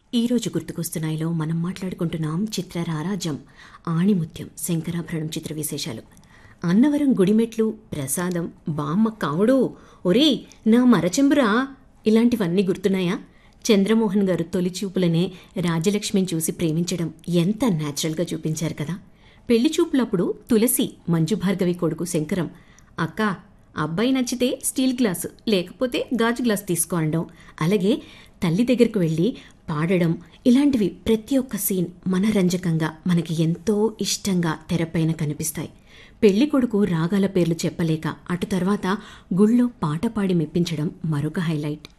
ఈరోజు గుర్తుకొస్తున్నాయిలో మనం మాట్లాడుకుంటున్నాం చిత్ర రారాజం ఆణిముత్యం శంకరాభరణం చిత్ర విశేషాలు అన్నవరం గుడిమెట్లు ప్రసాదం బామ్మ కావుడు ఒరే నా మరచెంబురా ఇలాంటివన్నీ గుర్తున్నాయా చంద్రమోహన్ గారు తొలి చూపులనే రాజలక్ష్మిని చూసి ప్రేమించడం ఎంత న్యాచురల్గా చూపించారు కదా పెళ్లి చూపులప్పుడు తులసి మంజు భార్గవి కొడుకు శంకరం అక్క అబ్బాయి నచ్చితే స్టీల్ గ్లాసు లేకపోతే గాజు గ్లాస్ తీసుకో అనడం అలాగే తల్లి దగ్గరకు వెళ్ళి పాడడం ఇలాంటివి ప్రతి ఒక్క సీన్ మనరంజకంగా మనకి ఎంతో ఇష్టంగా తెరపైన కనిపిస్తాయి పెళ్లి కొడుకు రాగాల పేర్లు చెప్పలేక అటు తర్వాత గుళ్ళో పాట పాడి మెప్పించడం మరొక హైలైట్